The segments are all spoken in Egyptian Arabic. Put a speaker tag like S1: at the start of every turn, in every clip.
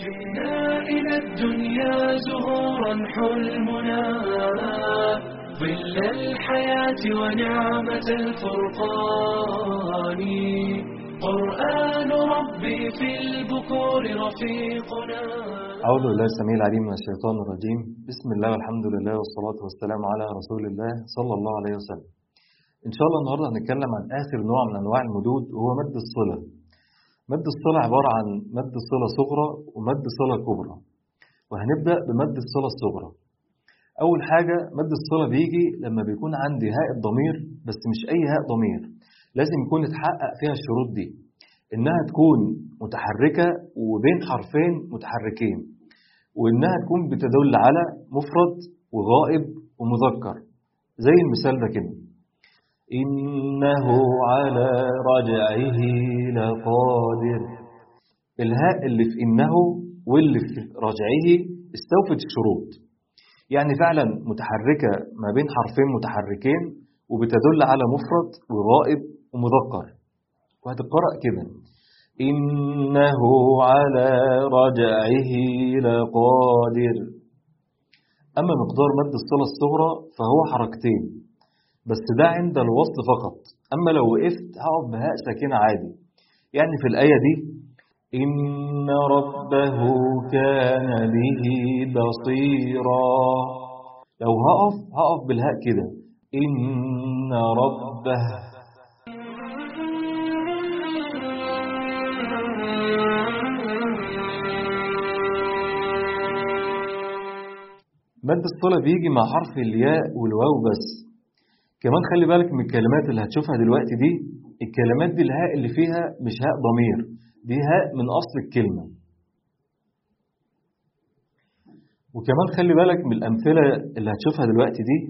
S1: جئنا إلى الدنيا زهورا حلمنا ظل الحياة ونعمة الفرقان قرآن ربي في البكور رفيقنا
S2: أعوذ بالله السميع العليم من الشيطان الرجيم بسم الله والحمد لله والصلاة والسلام على رسول الله صلى الله عليه وسلم إن شاء الله النهاردة هنتكلم عن آخر نوع من أنواع المدود وهو مد الصلة مد الصلة عبارة عن مد صلة صغرى ومد صلة كبرى وهنبدأ بمد الصلة الصغرى أول حاجة مد الصلة بيجي لما بيكون عندي هاء الضمير بس مش أي هاء ضمير لازم يكون اتحقق فيها الشروط دي إنها تكون متحركة وبين حرفين متحركين وإنها تكون بتدل على مفرد وغائب ومذكر زي المثال ده كده إنه على رجعه لقادر الهاء اللي في إنه واللي في رجعه استوفت الشروط يعني فعلا متحركة ما بين حرفين متحركين وبتدل على مفرد وغائب ومذكر وهتقرأ كده إنه على رجعه لقادر أما مقدار مد الصلة الصغرى فهو حركتين بس ده عند الوصل فقط أما لو وقفت هقف بهاء ساكنة عادي يعني في الآية دي إن ربه كان به بصيرا لو هقف هقف بالهاء كده إن ربه مد الصلة بيجي مع حرف الياء والواو بس كمان خلي بالك من الكلمات اللي هتشوفها دلوقتي دي الكلمات دي الهاء اللي فيها مش هاء ضمير دي هاء من أصل الكلمة وكمان خلي بالك من الأمثلة اللي هتشوفها دلوقتي دي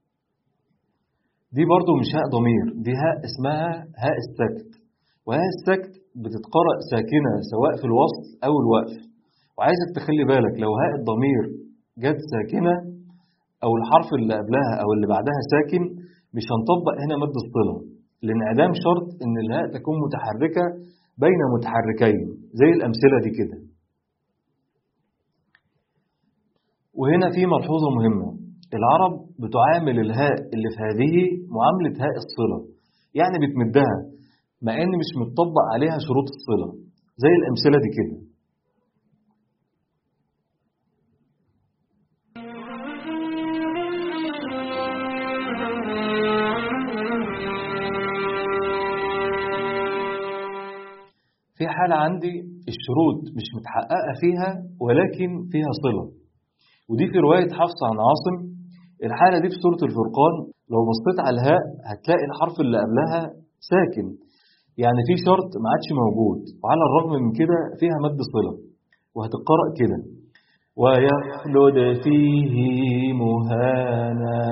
S2: دي برضو مش هاء ضمير دي هاء اسمها هاء السكت وهاء السكت بتتقرأ ساكنة سواء في الوصل أو الوقف وعايزك تخلي بالك لو هاء الضمير جت ساكنة أو الحرف اللي قبلها أو اللي بعدها ساكن مش هنطبق هنا مد الصلة لانعدام شرط إن الهاء تكون متحركة بين متحركين زي الأمثلة دي كده وهنا في ملحوظة مهمة العرب بتعامل الهاء اللي في هذه معاملة هاء الصلة يعني بتمدها مع إن مش متطبق عليها شروط الصلة زي الأمثلة دي كده في حالة عندي الشروط مش متحققة فيها ولكن فيها صلة ودي في رواية حفص عن عاصم الحالة دي في سورة الفرقان لو بصيت على الهاء هتلاقي الحرف اللي قبلها ساكن يعني في شرط ما عادش موجود وعلى الرغم من كده فيها مد صلة وهتقرأ كده ويخلد فيه مهانا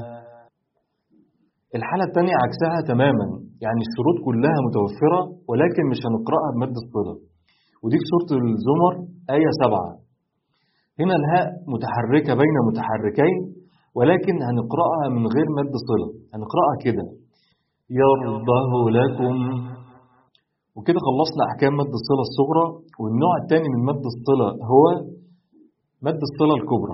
S2: الحالة الثانية عكسها تماما يعني الشروط كلها متوفرة ولكن مش هنقرأها بمد الصلة ودي في سورة الزمر آية سبعة هنا الهاء متحركة بين متحركين ولكن هنقرأها من غير مد صلة هنقرأها كده يرضه لكم وكده خلصنا أحكام مد الصلة الصغرى والنوع الثاني من مد الصلة هو مد الصلة الكبرى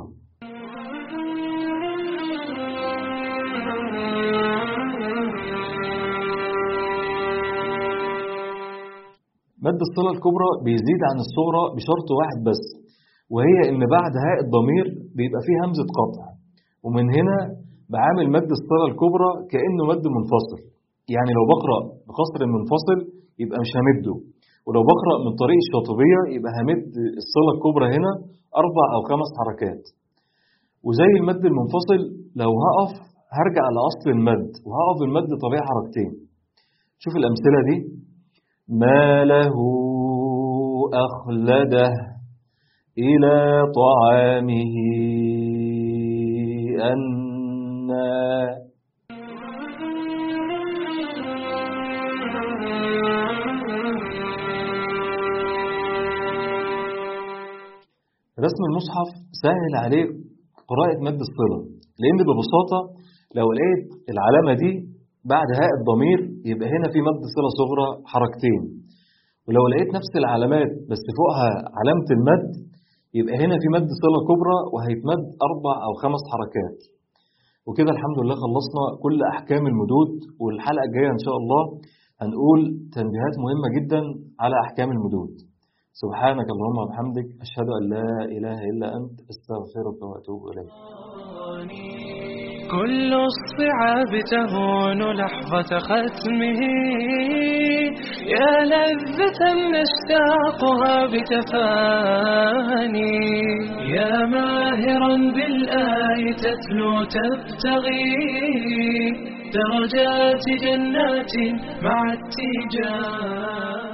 S2: مد الصلة الكبرى بيزيد عن الصغرى بشرط واحد بس وهي ان بعد هاء الضمير بيبقى فيه همزة قطع ومن هنا بعامل مد الصلة الكبرى كأنه مد منفصل يعني لو بقرأ بقصر منفصل يبقى مش همده ولو بقرأ من طريق الشاطبية يبقى همد الصلة الكبرى هنا أربع أو خمس حركات وزي المد المنفصل لو هقف هرجع لأصل المد وهقف المد طبيعي حركتين شوف الأمثلة دي ما له أخلده إلى طعامه أنا رسم المصحف سهل عليك قراءة مد الصلة لأن ببساطة لو لقيت العلامة دي بعد هاء الضمير يبقى هنا في مد صلة صغرى حركتين ولو لقيت نفس العلامات بس فوقها علامة المد يبقى هنا في مد صلة كبرى وهيتمد أربع أو خمس حركات وكده الحمد لله خلصنا كل أحكام المدود والحلقة الجاية إن شاء الله هنقول تنبيهات مهمة جدا على أحكام المدود سبحانك اللهم وبحمدك أشهد أن لا إله إلا أنت أستغفرك وأتوب إليك
S1: كل الصعاب تهون لحظة ختمه يا لذة نشتاقها بتفاني يا ماهرا بالآي تتلو تبتغي درجات جنات مع التيجان